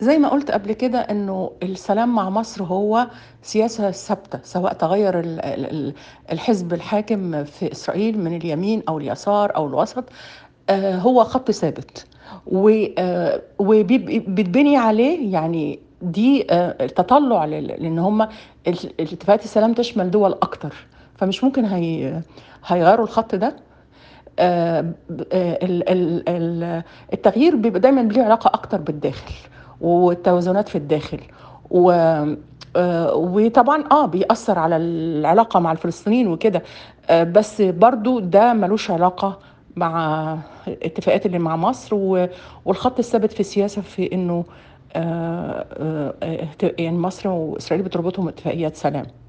زي ما قُلت قبل كده إنه السلام مع مصر هو سياسة ثابتة، سواء تغيّر ال ال ال الحزب الحاكم في إسرائيل من اليمين أو اليسار أو الوسط، آآ هو خط ثابت، و آآ وبيب بيتبني عليه يعني دي آآ تطلُّع لل لإن هم ال اتفاقية السلام تشمل دول أكتر، فمش ممكن هي هيغيّروا الخط ده آآ ب آآ ال ال ال التغيير بيبقى دايمًا ليه علاقة أكتر بالداخل، والتوازنات في الداخل، و آآ وطبعًا آه بيأثّر على العلاقة مع الفلسطينيين وكده، آآ بس برضه ده ما لوش علاقة مع الاتفاقات اللي مع مصر، و والخط الثابت في السياسة في إنه آآ آآ ت يعني مصر وإسرائيل بتربطهم اتفاقيات سلام.